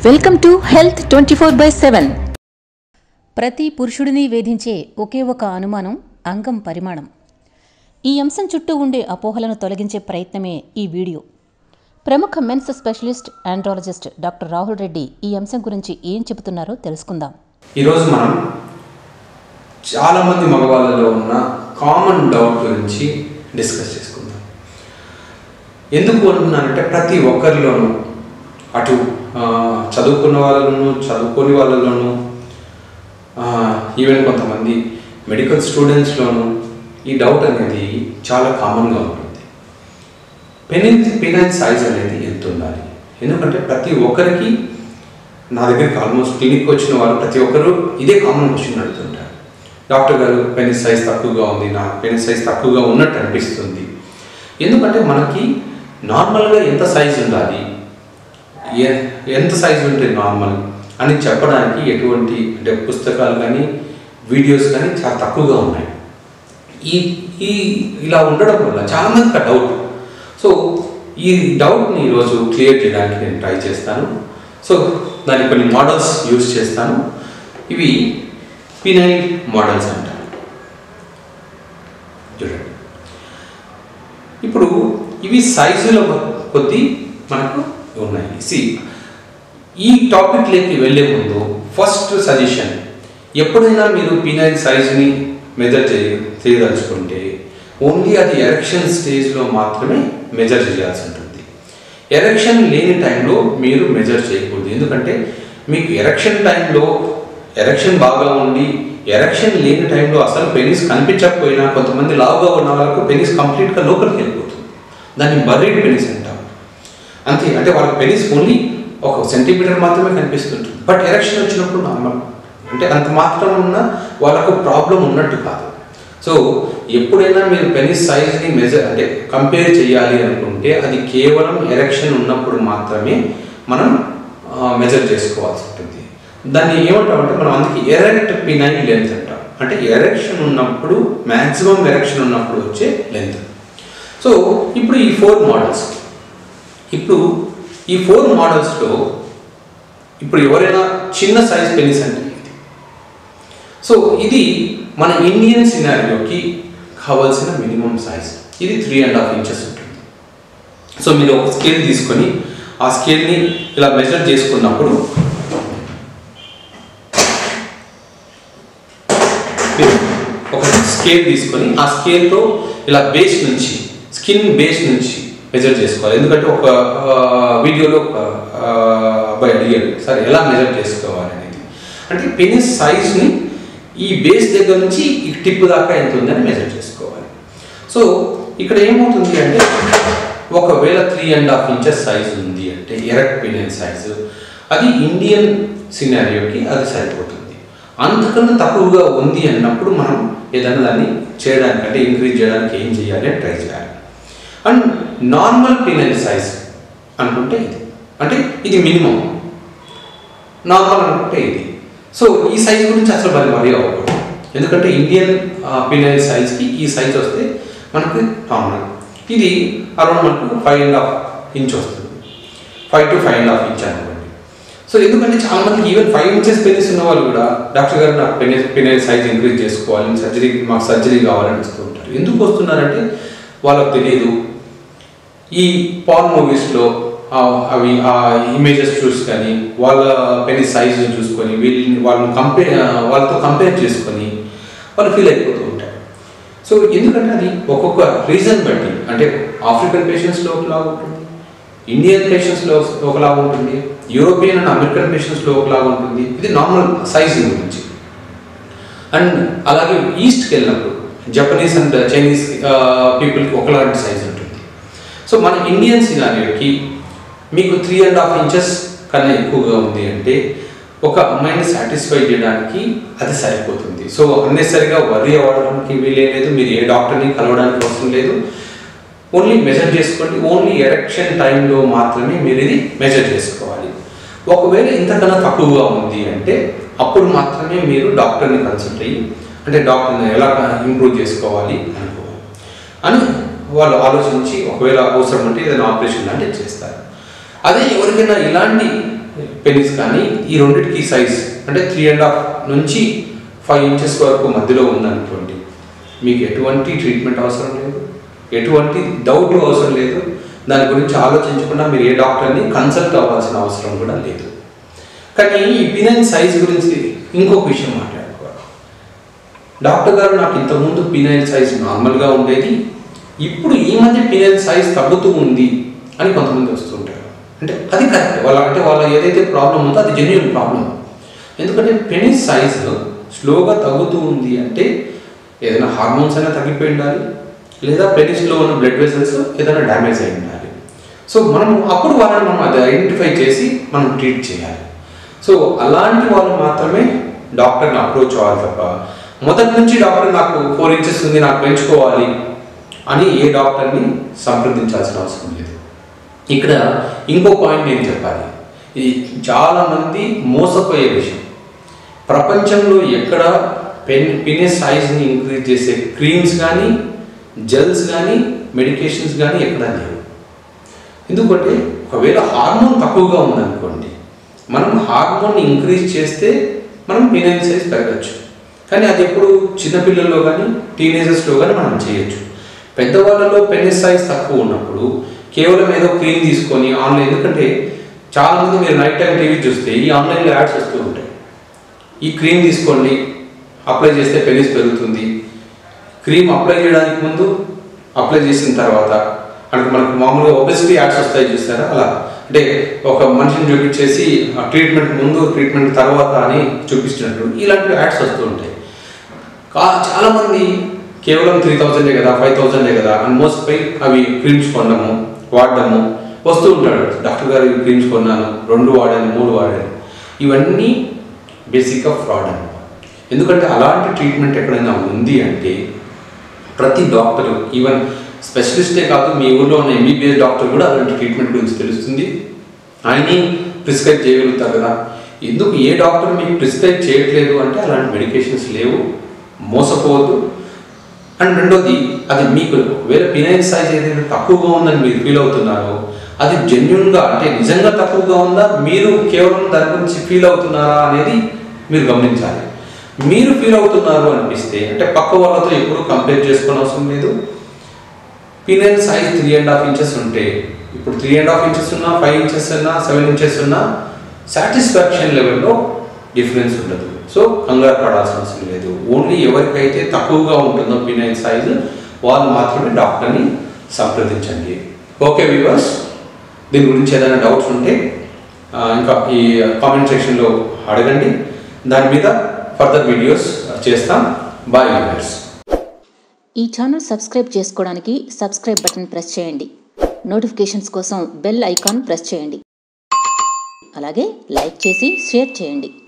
welcome to health twenty four by seven ప్రతి పురుషుడిని వేధించే ఒకే ఒక అనుమానం అంగం పరిమాణం ఈ అంశం చుట్టూ ఉండే అపోహలను తొలగించే ప్రయత్నమే ఈ వీడియో ప్రముఖ men's specialist andrologist doctor Rahul Reddy ఈ అంశం గురించి ఏం చెబుతున్నారో తెలుసుకుందాం ఈరోజు మనం చాలామంది మగవాళ్ళలో ఉన్న కామన్ డౌట్ గురించి డిస్కస్ చేసుకుందాం ఎందుకు అంటున్నానంటే ప్రతి ఒక్కరిలోనూ అటు ఆ, చదువుకున్న వాళ్ళలోనూ చదువుకోని వాళ్ళలోనూ ఈవెన్ కొంతమంది మెడికల్ స్టూడెంట్స్లోనూ ఈ డౌట్ అనేది చాలా కామన్గా ఉంటుంది పెనిన్ పెనైన్ సైజ్ అనేది ఎంత ఉండాలి ఎందుకంటే ప్రతి ఒక్కరికి నా దగ్గరికి ఆల్మోస్ట్ క్లినిక్ వచ్చిన వాళ్ళు ప్రతి ఒక్కరు ఇదే కామన్ క్వశ్చన్ అడుగుతుంటారు డాక్టర్ గారు పెనిస్ సైజ్ తక్కువగా ఉంది నా పెనిస్ సైజ్ తక్కువగా ఉన్నట్టు అనిపిస్తుంది ఎందుకంటే మనకి నార్మల్గా ఎంత సైజ్ ఉండాలి ఎ- ఎంత సైజ్ ఉంటే నార్మల్ అని చెప్పడానికి ఎటువంటి అంటే పుస్తకాలు కానీ వీడియోస్ కానీ చాలా తక్కువగా ఉన్నాయి ఈ ఈ ఇలా ఉండడం వల్ల చాలామందికి ఆ డౌట్ సో ఈ డౌట్ని ఈరోజు క్లియర్ చేయడానికి నేను ట్రై చేస్తాను సో దానికి కొన్ని మోడల్స్ యూజ్ చేస్తాను ఇవి పినైల్ మోడల్స్ అంటారు చూడండి ఇప్పుడు ఇవి సైజుల కొద్దీ మనకు ఉన్నాయి సి ఈ టాపిక్లోకి వెళ్ళే ముందు ఫస్ట్ సజెషన్ ఎప్పుడైనా మీరు పీనైల్ సైజుని మెజర్ చేయ చేయదలుచుకుంటే ఓన్లీ అది ఎరక్షన్ స్టేజ్లో మాత్రమే మెజర్ చేయాల్సి ఉంటుంది ఎరక్షన్ లేని టైంలో మీరు మెజర్ చేయకూడదు ఎందుకంటే మీకు ఎరక్షన్ టైంలో ఎరక్షన్ బాగా ఉండి ఎరక్షన్ లేని టైంలో అసలు పెనిస్ కనిపించకపోయినా కొంతమంది లావుగా ఉన్న వాళ్ళకు పెనిస్ కంప్లీట్గా లోపలికి వెళ్ళిపోతుంది దాన్ని బర్రీడ్ పెనిస్ అంటాం అంతే అంటే వాళ్ళ పెనిస్ ఓన్లీ ఒక సెంటీమీటర్ మాత్రమే కనిపిస్తుంటుంది బట్ ఎరక్షన్ వచ్చినప్పుడు నార్మల్ అంటే అంత మాత్రం ఉన్న వాళ్ళకు ప్రాబ్లం ఉన్నట్టు కాదు సో ఎప్పుడైనా మీరు పెనిస్ సైజ్ని మెజర్ అంటే కంపేర్ చేయాలి అనుకుంటే అది కేవలం ఎరక్షన్ ఉన్నప్పుడు మాత్రమే మనం మెజర్ చేసుకోవాల్సి ఉంటుంది దాన్ని ఏమంటామంటే మనం అందుకే ఎరెక్ట్ పినైల్ లెంత్ అంటాం అంటే ఎరెక్షన్ ఉన్నప్పుడు మ్యాక్సిమం ఎరెక్షన్ ఉన్నప్పుడు వచ్చే లెంత్ సో ఇప్పుడు ఈ ఫోర్ మోడల్స్ ఇప్పుడు ఈ ఫోర్ మోడల్స్లో ఇప్పుడు ఎవరైనా చిన్న సైజ్ పెనిస్ అంటే ఇది సో ఇది మన ఇండియన్ సినారియోకి కావాల్సిన మినిమం సైజ్ ఇది త్రీ అండ్ హాఫ్ ఇంచెస్ ఉంటుంది సో మీరు ఒక స్కేల్ తీసుకొని ఆ స్కేల్ని ఇలా మెజర్ చేసుకున్నప్పుడు మీరు ఒక స్కేల్ తీసుకొని ఆ స్కేల్తో ఇలా బేస్ నుంచి స్కిన్ బేస్ నుంచి మెజర్ చేసుకోవాలి ఎందుకంటే ఒక ఆ, వీడియోలో ఒక ఆ, అబ్బాయి అడిగాడు సార్ ఎలా మెజర్ చేసుకోవాలి అనేది అంటే పెనిస్ సైజ్ని ఈ బేస్ దగ్గర నుంచి ఈ టిప్ దాకా ఎంత ఉందని మెజర్ చేసుకోవాలి సో ఇక్కడ ఏమవుతుంది అంటే ఒకవేళ three and half inches size ఉంది అంటే ఎరక్ట్ పెనిస్ సైజు అది ఇండియన్ సినారియోకి అది సరిపోతుంది అంతకన్నా తక్కువగా ఉంది అన్నప్పుడు మనం ఏదైనా దాన్ని చేయడానికి అంటే ఇంక్రీజ్ చేయడానికి ఏం చేయాలి అని ట్రై చేయాలి అండ్ నార్మల్ పినల్ సైజ్ అనుకుంటే ఇది అంటే ఇది మినిమం నార్మల్ అనుకుంటే ఇది సో ఈ సైజ్ గురించి అసలు మరి వరి అవ్వకూడదు ఎందుకంటే ఇండియన్ పినల్ సైజ్కి ఈ సైజ్ వస్తే మనకి నార్మల్ ఇది అరౌండ్ మనకు ఫైవ్ అండ్ హాఫ్ ఇంచ్ వస్తుంది five to five and half inch అనుకోండి సో ఎందుకంటే చాలా మందికి ఈవెన్ ఫైవ్ ఇంచెస్ పెనిస్ ఉన్న వాళ్ళు కూడా డాక్టర్ గారు నాకు పెనిస్ పెనిల్ సైజ్ ఇంక్రీజ్ చేసుకోవాలి సర్జరీ మాకు సర్జరీ కావాలని వస్తూ ఉంటారు ఎందుకు వస్తున్నారంటే వాళ్ళకి తెలియదు ఈ పాన్ మూవీస్లో అవి ఆ ఇమేజెస్ చూసుకొని వాళ్ళ పెనిస్ సైజ్ చూసుకొని వీళ్ళని వాళ్ళని కంపేర్ వాళ్ళతో కంపేర్ చేసుకొని వాళ్ళు ఫీల్ అయిపోతూ ఉంటారు సో ఎందుకంటే అది ఒక్కొక్క రీజన్ బట్టి అంటే ఆఫ్రికన్ పేషెంట్స్లో ఒకలాగా ఉంటుంది ఇండియన్ పేషెంట్స్లో ఒకలాగా ఉంటుంది యూరోపియన్ అండ్ అమెరికన్ పేషెంట్స్లో ఒకలాగా ఉంటుంది ఇది నార్మల్ సైజ్ గురించి అండ్ అలాగే ఈస్ట్కి వెళ్ళినప్పుడు జపనీస్ అండ్ చైనీస్ పీపుల్కి ఒకలాంటి సైజ్ ఉంటుంది సో మన ఇండియన్ సినారియోకి మీకు త్రీ అండ్ హాఫ్ ఇంచెస్ కన్నా ఎక్కువగా ఉంది అంటే ఒక అమ్మాయిని సాటిస్ఫై చేయడానికి అది సరిపోతుంది సో అన్నెసరిగా వరి అవ్వడానికి వీలే లేదు మీరు ఏ డాక్టర్ని కలవడానికి అవసరం లేదు ఓన్లీ మెజర్ చేసుకోండి ఓన్లీ ఎరక్షన్ టైంలో మాత్రమే మీరు ఇది మెజర్ చేసుకోవాలి ఒకవేళ ఇంతకన్నా తక్కువగా ఉంది అంటే అప్పుడు మాత్రమే మీరు డాక్టర్ని కన్సల్ట్ అయ్యి అంటే డాక్టర్ని ఎలా ఇంప్రూవ్ చేసుకోవాలి అనుకోవాలి అని వాళ్ళు ఆలోచించి ఒకవేళ అవసరం ఉంటే ఏదైనా ఆపరేషన్ లాంటివి చేస్తారు అదే ఎవరికైనా ఇలాంటి పెనిస్ కానీ ఈ రెండింటికి సైజ్ అంటే త్రీ అండ్ హాఫ్ నుంచి ఫైవ్ ఇంచెస్ వరకు మధ్యలో ఉందనుకోండి మీకు ఎటువంటి ట్రీట్మెంట్ అవసరం లేదు ఎటువంటి డౌట్ అవసరం లేదు దాని గురించి ఆలోచించకుండా మీరు ఏ డాక్టర్ని కన్సల్ట్ అవ్వాల్సిన అవసరం కూడా లేదు కానీ ఈ పినైన్ సైజ్ గురించి ఇంకొక విషయం మాట్లాడుకోవాలి డాక్టర్ గారు నాకు ఇంతకుముందు పినైల్ సైజ్ నార్మల్గా ఉండేది ఇప్పుడు ఈ మధ్య పినైల్ సైజ్ తగ్గుతూ ఉంది అని కొంతమంది వస్తుంటారు అంటే అది కరెక్ట్ వాళ్ళ అంటే వాళ్ళ ఏదైతే ప్రాబ్లం ఉందో అది జెన్యున్ ప్రాబ్లం ఎందుకంటే పెనిస్ సైజ్ స్లోగా తగ్గుతూ ఉంది అంటే ఏదైనా హార్మోన్స్ అయినా తగ్గిపోయి ఉండాలి లేదా పెనిస్లో ఉన్న బ్లడ్ వెసల్స్ ఏదైనా డ్యామేజ్ అయి ఉండాలి సో మనం అప్పుడు వాళ్ళని మనం అది ఐడెంటిఫై చేసి మనం ట్రీట్ చేయాలి సో అలాంటి వాళ్ళు మాత్రమే డాక్టర్ని అప్రోచ్ అవ్వాలి తప్ప మొదటి నుంచి డాక్టర్ నాకు ఫోర్ ఇంచెస్ ఉంది నాకు పెంచుకోవాలి అని ఏ డాక్టర్ని సంప్రదించాల్సిన అవసరం లేదు ఇక్కడ ఇంకో పాయింట్ నేను చెప్పాలి ఇది చాలామంది మోసపోయే విషయం ప్రపంచంలో ఎక్కడ పెన్ పినెస్ సైజ్ని ఇంక్రీజ్ చేసే క్రీమ్స్ కానీ జెల్స్ కానీ మెడికేషన్స్ కానీ ఎక్కడా లేవు ఎందుకంటే ఒకవేళ హార్మోన్ తక్కువగా ఉందనుకోండి మనం హార్మోన్ ఇంక్రీజ్ చేస్తే మనం పినైల్ సైజ్ పెరగచ్చు కానీ అది ఎప్పుడు చిన్నపిల్లల్లో కానీ టీనేజర్స్లో కానీ మనం చేయొచ్చు పెద్దవాళ్ళలో పెనిస్ సైజ్ తక్కువ ఉన్నప్పుడు కేవలం ఏదో క్రీమ్ తీసుకొని ఆన్లైన్ ఎందుకంటే చాలామంది మీరు నైట్ టైం టీవీ చూస్తే ఈ ఆన్లైన్లో యాడ్స్ వస్తూ ఉంటాయి ఈ క్రీమ్ తీసుకోండి అప్లై చేస్తే పెనిస్ పెరుగుతుంది క్రీమ్ అప్లై చేయడానికి ముందు అప్లై చేసిన తర్వాత అంటే మనకు మామూలుగా ఒబెసిటీ యాడ్స్ వస్తాయి చూస్తారా అలా అంటే ఒక మనిషిని చూపించేసి ఆ ట్రీట్మెంట్ ముందు ట్రీట్మెంట్ తర్వాత అని చూపిస్తున్నట్టు ఇలాంటి యాడ్స్ వస్తూ ఉంటాయి కా చాలామంది కేవలం త్రీ థౌజండే కదా ఫైవ్ థౌజండే కదా అని మోసపోయి అవి క్రీమ్స్ కొనడము వాడడము వస్తూ ఉంటాడు డాక్టర్ గారు ఈ క్రీమ్స్ కొన్నాను రెండు వాడాను మూడు వాడాను ఇవన్నీ బేసిక్గా ఫ్రాడ్ అనమాట ఎందుకంటే అలాంటి ట్రీట్మెంట్ ఎక్కడైనా ఉంది అంటే ప్రతి డాక్టర్ ఈవెన్ స్పెషలిస్టే కాదు మీ ఊళ్ళో ఉన్న ఎంబీబీఎస్ డాక్టర్ కూడా అలాంటి ట్రీట్మెంట్ గురించి తెలుస్తుంది ఆయన్ని ప్రిస్క్రైబ్ చేయగలుగుతారు కదా ఎందుకు ఏ డాక్టర్ మీకు ప్రిస్క్రైబ్ చేయట్లేదు అంటే అలాంటి మెడికేషన్స్ లేవు మోసపోవద్దు అండ్ రెండోది అది మీకు వేరే పినైల్ సైజ్ ఏదైతే తక్కువగా ఉందని మీరు ఫీల్ అవుతున్నారో అది జెన్యున్గా అంటే నిజంగా తక్కువగా ఉందా మీరు కేవలం దాని గురించి ఫీల్ అవుతున్నారా అనేది మీరు గమనించాలి మీరు ఫీల్ అవుతున్నారు అనిపిస్తే అంటే పక్క వాళ్ళతో ఎప్పుడు కంపేర్ చేసుకోని అవసరం లేదు penile size three and half inches ఉంటే ఇప్పుడు త్రీ అండ్ హాఫ్ ఇంచెస్ ఉన్నా ఫైవ్ ఇంచెస్ ఉన్నా సెవెన్ ఇంచెస్ ఉన్నా సాటిస్ఫాక్షన్ లెవెల్లో డిఫరెన్స్ ఉండదు సో కంగారు పడాల్సిన అవసరం లేదు ఓన్లీ ఎవరికైతే తక్కువగా ఉంటుందో పినైల్ సైజు వాళ్ళు మాత్రమే డాక్టర్ని సంప్రదించండి ఓకే వ్యూవర్స్ దీని గురించి ఏదైనా డౌట్స్ ఉంటే ఆ, ఇంకా ఈ కామెంట్ సెక్షన్లో అడగండి దాని మీద ఫర్దర్ వీడియోస్ చేస్తాం బాయ్ వ్యూవర్స్ ఈ ఛానల్ సబ్స్క్రైబ్ చేసుకోవడానికి సబ్స్క్రైబ్ బటన్ ప్రెస్ చేయండి నోటిఫికేషన్స్ కోసం బెల్ ఐకాన్ ప్రెస్ చేయండి అలాగే లైక్ చేసి షేర్ చేయండి